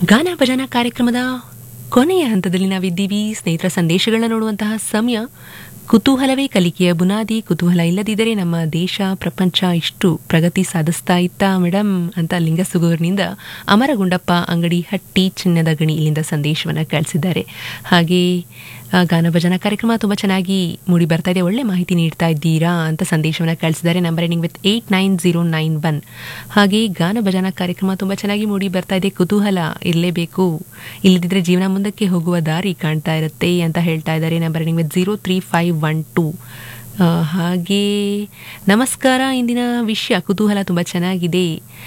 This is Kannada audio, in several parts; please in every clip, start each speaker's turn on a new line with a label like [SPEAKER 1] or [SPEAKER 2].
[SPEAKER 1] ಗಾನ ಭಜನಾ ಕಾರ್ಯಕ್ರಮದ ಕೊನೆಯ ಹಂತದಲ್ಲಿ ನಾವಿದ್ದೀವಿ ಸ್ನೇಹಿತರ ಸಂದೇಶಗಳನ್ನ ನೋಡುವಂತಹ ಸಮಯ ಕುತೂಹಲವೇ ಕಲಿಕೆಯ ಬುನಾದಿ ಕುತೂಹಲ ಇಲ್ಲದಿದ್ದರೆ ನಮ್ಮ ದೇಶ ಪ್ರಪಂಚ ಇಷ್ಟು ಪ್ರಗತಿ ಸಾಧಿಸ್ತಾ ಇತ್ತಾ ಮೇಡಮ್ ಅಂತ ಲಿಂಗಸುಗೂರಿನಿಂದ ಅಮರಗುಂಡಪ್ಪ ಅಂಗಡಿ ಹಟ್ಟಿ ಚಿನ್ನದ ಗಣಿ ಇಲ್ಲಿಂದ ಸಂದೇಶವನ್ನು ಕಳಿಸಿದ್ದಾರೆ ಹಾಗೆ ಆ, ಗಾನ ಭಜನಾ ಕಾರ್ಯಕ್ರಮ ತುಂಬ ಚೆನ್ನಾಗಿ ಮೂಡಿ ಬರ್ತಾ ಇದೆ ಒಳ್ಳೆ ಮಾಹಿತಿ ನೀಡ್ತಾ ಇದ್ದೀರಾ ಅಂತ ಸಂದೇಶವನ್ನು ಕಳಿಸಿದ್ದಾರೆ number ending with eight nine zero nine one ಹಾಗೆ ಗಾನ ಭಜನಾ ಕಾರ್ಯಕ್ರಮ ತುಂಬ ಚೆನ್ನಾಗಿ ಮೂಡಿ ಬರ್ತಾ ಇದೆ ಕುತೂಹಲ ಇರಲೇಬೇಕು ಇಲ್ಲದಿದ್ದರೆ ಜೀವನ ಮುಂದಕ್ಕೆ ಹೋಗುವ ದಾರಿ ಕಾಣ್ತಾ ಇರುತ್ತೆ ಅಂತ ಹೇಳ್ತಾ ಇದ್ದಾರೆ number ending with zero three five one two ಹಾಗೆ ನಮಸ್ಕಾರ ಇಂದಿನ ವಿಷಯ ಕುತೂಹಲ ತುಂಬ ಚೆನ್ನಾಗಿದೆ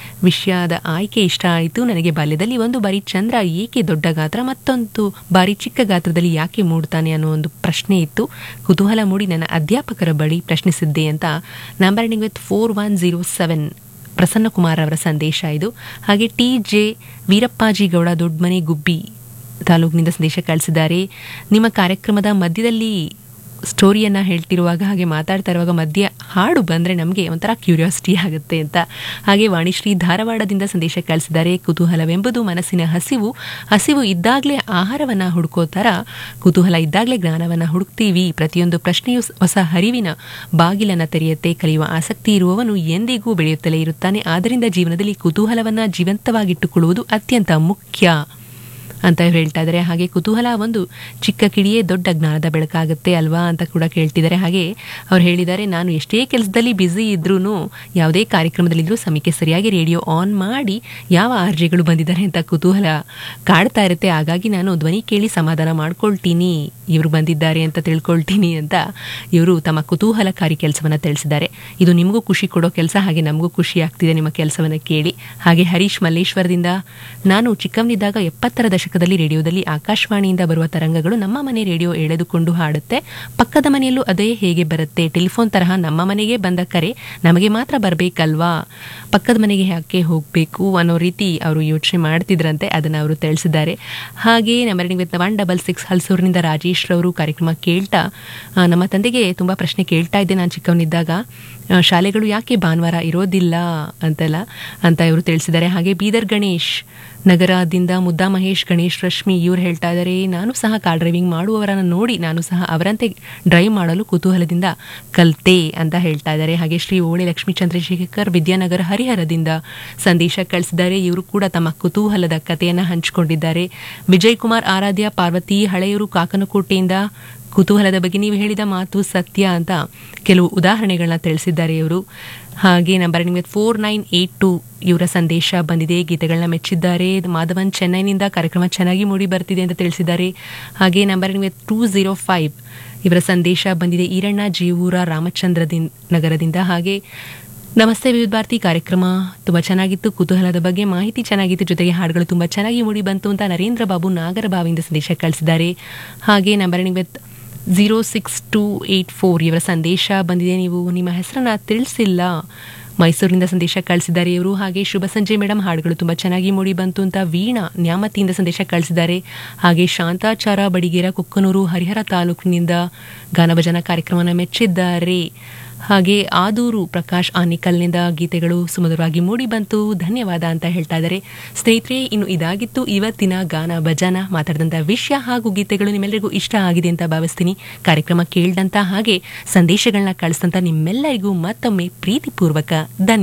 [SPEAKER 1] ವಿಷಯದ ಆಯ್ಕೆ ಇಷ್ಟ ಆಯಿತು ನನಗೆ ಬಾಲ್ಯದಲ್ಲಿ ಒಂದು ಬಾರಿ ಚಂದ್ರ ಏಕೆ ದೊಡ್ಡ ಗಾತ್ರ ಮತ್ತೊಂದು ಬಾರಿ ಚಿಕ್ಕ ಗಾತ್ರದಲ್ಲಿ ಯಾಕೆ ಮೂಡ್ತಾನೆ ಅನ್ನೋ ಒಂದು ಪ್ರಶ್ನೆ ಇತ್ತು ಕುತೂಹಲ ಮೂಡಿ ನನ್ನ ಅಧ್ಯಾಪಕರ ಬಳಿ ಪ್ರಶ್ನಿಸಿದ್ದೆ ಅಂತ number ending with four one zero seven Prasanna Kumar ಅವರ ಸಂದೇಶ ಇದು ಹಾಗೆ ಟಿ ಜೆ ವೀರಪ್ಪಾಜಿ ಗೌಡ ದೊಡ್ಡಮನೆ ಗುಬ್ಬಿ ತಾಲೂಕಿನಿಂದ ಸಂದೇಶ ಕಳಿಸಿದ್ದಾರೆ ನಿಮ್ಮ ಕಾರ್ಯಕ್ರಮದ ಮಧ್ಯದಲ್ಲಿ ಸ್ಟೋರಿಯನ್ನು ಹೇಳ್ತಿರುವಾಗ ಹಾಗೆ ಮಾತಾಡ್ತಾ ಇರುವಾಗ ಮಧ್ಯೆ ಹಾಡು ಬಂದರೆ ನಮಗೆ ಒಂಥರ ಕ್ಯೂರಿಯಾಸಿಟಿ ಆಗುತ್ತೆ ಅಂತ ಹಾಗೆ ವಾಣಿಶ್ರೀ ಧಾರವಾಡದಿಂದ ಸಂದೇಶ ಕಳಿಸಿದ್ದಾರೆ ಕುತೂಹಲವೆಂಬುದು ಮನಸ್ಸಿನ ಹಸಿವು ಹಸಿವು ಇದ್ದಾಗಲೇ ಆಹಾರವನ್ನು ಹುಡುಕೋ ಥರ ಕುತೂಹಲ ಇದ್ದಾಗಲೇ ಜ್ಞಾನವನ್ನು ಹುಡುಕ್ತೀವಿ ಪ್ರತಿಯೊಂದು ಪ್ರಶ್ನೆಯೂ ಸ- ಹೊಸ ಹರಿವಿನ ಬಾಗಿಲನ್ನು ತೆರೆಯುತ್ತೆ ಕಲಿಯುವ ಆಸಕ್ತಿ ಇರುವವನು ಎಂದಿಗೂ ಬೆಳೆಯುತ್ತಲೇ ಇರುತ್ತಾನೆ ಆದ್ದರಿಂದ ಜೀವನದಲ್ಲಿ ಕುತೂಹಲವನ್ನು ಜೀವಂತವಾಗಿಟ್ಟುಕೊಳ್ಳುವುದು ಅತ್ಯಂತ ಮುಖ್ಯ ಅಂತ ಇವ್ರು ಹೇಳ್ತಾ ಇದ್ದಾರೆ ಹಾಗೆ ಕುತೂಹಲ ಒಂದು ಚಿಕ್ಕ ಕಿಡಿಯೇ ದೊಡ್ಡ ಜ್ಞಾನದ ಬೆಳಕಾಗುತ್ತೆ ಅಲ್ವಾ ಅಂತ ಕೂಡ ಕೇಳ್ತಿದ್ದಾರೆ ಹಾಗೆ ಅವ್ರು ಹೇಳಿದ್ದಾರೆ ನಾನು ಎಷ್ಟೇ ಕೆಲಸದಲ್ಲಿ ಬ್ಯುಸಿ ಇದ್ರೂ ಯಾವುದೇ ಕಾರ್ಯಕ್ರಮದಲ್ಲಿದ್ದರೂ ಸಮಯಕ್ಕೆ ಸರಿಯಾಗಿ ರೇಡಿಯೋ ಆನ್ ಮಾಡಿ ಯಾವ ಆರ್ಜೆಗಳು ಬಂದಿದ್ದಾರೆ ಅಂತ ಕುತೂಹಲ ಕಾಡ್ತಾ ಇರುತ್ತೆ ಹಾಗಾಗಿ ನಾನು ಧ್ವನಿ ಕೇಳಿ ಸಮಾಧಾನ ಮಾಡ್ಕೊಳ್ತೀನಿ ಇವರು ಬಂದಿದ್ದಾರೆ ಅಂತ ತಿಳ್ಕೊಳ್ತೀನಿ ಅಂತ ಇವರು ತಮ್ಮ ಕುತೂಹಲಕಾರಿ ಕೆಲಸವನ್ನು ತಿಳಿಸಿದ್ದಾರೆ ಇದು ನಿಮಗೂ ಖುಷಿ ಕೊಡೋ ಕೆಲಸ ಹಾಗೆ ನಮಗೂ ಖುಷಿ ಆಗ್ತಿದೆ ನಿಮ್ಮ ಕೆಲಸವನ್ನು ಕೇಳಿ ಹಾಗೆ ಹರೀಶ್ ಮಲ್ಲೇಶ್ವರದಿಂದ ನಾನು ಚಿಕ್ಕವನಿದ್ದಾಗ ಎಪ್ಪತ್ತರ ದಶಕದಲ್ಲಿ ರೇಡಿಯೋದಲ್ಲಿ ಆಕಾಶವಾಣಿಯಿಂದ ಬರುವ ತರಂಗಗಳು ನಮ್ಮ ಮನೆ ರೇಡಿಯೋ ಎಳೆದುಕೊಂಡು ಹಾಡುತ್ತೆ ಪಕ್ಕದ ಮನೆಯಲ್ಲೂ ಅದೇ ಹೇಗೆ ಬರುತ್ತೆ ಟೆಲಿಫೋನ್ ತರಹ ನಮ್ಮ ಮನೆಗೆ ಬಂದ ಕರೆ ನಮಗೆ ಮಾತ್ರ ಬರಬೇಕಲ್ವಾ ಪಕ್ಕದ ಮನೆಗೆ ಯಾಕೆ ಹೋಗಬೇಕು ಅನ್ನೋ ರೀತಿ ಅವರು ಯೋಚನೆ ಮಾಡ್ತಿದ್ರಂತೆ ಅದನ್ನು ಅವರು ತಿಳಿಸಿದ್ದಾರೆ ಹಾಗೆ number with one double six ಹಲ್ಸೂರಿನಿಂದ ರಾಜೇಶ್ ರವರು ಕಾರ್ಯಕ್ರಮ ಕೇಳ್ತಾ ಆ, ನಮ್ಮ ತಂದೆಗೆ ತುಂಬ ಪ್ರಶ್ನೆ ಕೇಳ್ತಾ ಇದ್ದೆ ನಾನು ಚಿಕ್ಕವನಿದ್ದಾಗ ಆ, ಶಾಲೆಗಳು ಯಾಕೆ ಭಾನುವಾರ ಇರೋದಿಲ್ಲ ಅಂತೆಲ್ಲ ಅಂತ ಇವರು ತಿಳಿಸಿದ್ದಾರೆ ಹಾಗೆ ಬೀದರ್ ಗಣೇಶ್ ನಗರದಿಂದ ಮುದ್ದಾ ಮಹೇಶ್ ಗಣೇಶ್ ರಶ್ಮಿ ಇವ್ರು ಹೇಳ್ತಾ ಇದ್ದಾರೆ ನಾನು ಸಹ ಕಾರ್ ಡ್ರೈವಿಂಗ್ ಮಾಡುವವರನ್ನು ನೋಡಿ ನಾನು ಸಹ ಅವರಂತೆ ಡ್ರೈವ್ ಮಾಡಲು ಕುತೂಹಲದಿಂದ ಕಲ್ತೆ ಅಂತ ಹೇಳ್ತಾ ಇದ್ದಾರೆ ಹಾಗೆ ಶ್ರೀ ಓಳೆ ಲಕ್ಷ್ಮೀ ಚಂದ್ರಶೇಖರ್ ವಿದ್ಯಾನಗರ ಹರಿಹರದಿಂದ ಸಂದೇಶ ಕಳಿಸಿದ್ದಾರೆ ಇವರು ಕೂಡ ತಮ್ಮ ಕುತೂಹಲದ ಕಥೆಯನ್ನು ಹಂಚಿಕೊಂಡಿದ್ದಾರೆ ವಿಜಯ್ ಕುಮಾರ್ ಆರಾಧ್ಯ ಪಾರ್ವತಿ ಹಳೆಯೂರು ಕಾಕನಕೋಟೆಯಿಂದ ಕುತೂಹಲದ ಬಗ್ಗೆ ನೀವು ಹೇಳಿದ ಮಾತು ಸತ್ಯ ಅಂತ ಕೆಲವು ಉದಾಹರಣೆಗಳನ್ನ ತಿಳಿಸಿದ್ದಾರೆ ಇವರು ಹಾಗೆ ನಂಬರ್ ನಿಮಗೆ ಫೋರ್ ನೈನ್ ಏಯ್ಟ್ ಟು ಇವರ ಸಂದೇಶ ಬಂದಿದೆ ಗೀತೆಗಳನ್ನ ಮೆಚ್ಚಿದ್ದಾರೆ ಮಾಧವನ್ ಚೆನ್ನೈನಿಂದ ಕಾರ್ಯಕ್ರಮ ಚೆನ್ನಾಗಿ ಮೂಡಿ ಬರ್ತಿದೆ ಅಂತ ತಿಳಿಸಿದ್ದಾರೆ ಹಾಗೆ ನಂಬರ್ ನಿಮಗೆ ಟೂ ಝೀರೋ ಫೈವ್ ಇವರ ಸಂದೇಶ ಬಂದಿದೆ ಈರಣ್ಣ ಜೀವೂರ ರಾಮಚಂದ್ರದಿನ್ ನಗರದಿಂದ ಹಾಗೆ ನಮಸ್ತೆ ವಿವಿಧ ಭಾರತಿ ಕಾರ್ಯಕ್ರಮ ತುಂಬ ಚೆನ್ನಾಗಿತ್ತು ಕುತೂಹಲದ ಬಗ್ಗೆ ಮಾಹಿತಿ ಚೆನ್ನಾಗಿತ್ತು ಜೊತೆಗೆ ಹಾಡುಗಳು ತುಂಬ ಚೆನ್ನಾಗಿ ಮೂಡಿ ಬಂತು ಅಂತ ನರೇಂದ್ರ ಬಾಬು ನಾಗರಬಾವಿಯಿಂದ ಸಂದೇಶ ಕಳಿಸಿದ್ದಾರೆ ಹಾಗೆ number with zero six two eight four ಇವರ ಸಂದೇಶ ಬಂದಿದೆ ನೀವು ನಿಮ್ಮ ಹೆಸರನ್ನ ತಿಳಿಸಿಲ್ಲ ಮೈಸೂರಿನಿಂದ ಸಂದೇಶ ಕಳಿಸಿದ್ದಾರೆ ಇವರು ಹಾಗೆ ಶುಭ ಸಂಜೆ ಮೇಡಮ್ ಹಾಡುಗಳು ತುಂಬ ಚೆನ್ನಾಗಿ ಮೂಡಿ ಬಂತು ಅಂತ ವೀಣಾ ನ್ಯಾಮತಿಯಿಂದ ಸಂದೇಶ ಕಳಿಸಿದ್ದಾರೆ ಹಾಗೆ ಶಾಂತಾಚಾರ ಬಡಿಗೇರ ಕುಕ್ಕನೂರು ಹರಿಹರ ತಾಲೂಕಿನಿಂದ ಗಾನಭಜನಾ ಕಾರ್ಯಕ್ರಮನ ಮೆಚ್ಚಿದ್ದಾರೆ ಹಾಗೆ ಆದೂರು ಪ್ರಕಾಶ್ ಆನಿಕಲ್ನಿಂದ ಗೀತೆಗಳು ಸುಮಧುರವಾಗಿ ಮೂಡಿ ಬಂತು ಧನ್ಯವಾದ ಅಂತ ಹೇಳ್ತಾ ಇದ್ದಾರೆ ಸ್ನೇಹಿತರೆ ಇನ್ನು ಇದಾಗಿತ್ತು ಇವತ್ತಿನ ಗಾನ ಭಜನ ಮಾತಾಡಿದಂಥ ವಿಷಯ ಹಾಗೂ ಗೀತೆಗಳು ನಿಮ್ಮೆಲ್ಲರಿಗೂ ಇಷ್ಟ ಆಗಿದೆ ಅಂತ ಭಾವಿಸ್ತೀನಿ ಕಾರ್ಯಕ್ರಮ ಕೇಳಿದಂಥ ಹಾಗೆ ಸಂದೇಶಗಳನ್ನ ಕಳಿಸಿದಂಥ ನಿಮ್ಮೆಲ್ಲರಿಗೂ ಮತ್ತೊಮ್ಮೆ ಪ್ರೀತಿಪೂರ್ವಕ ಧನ್ಯ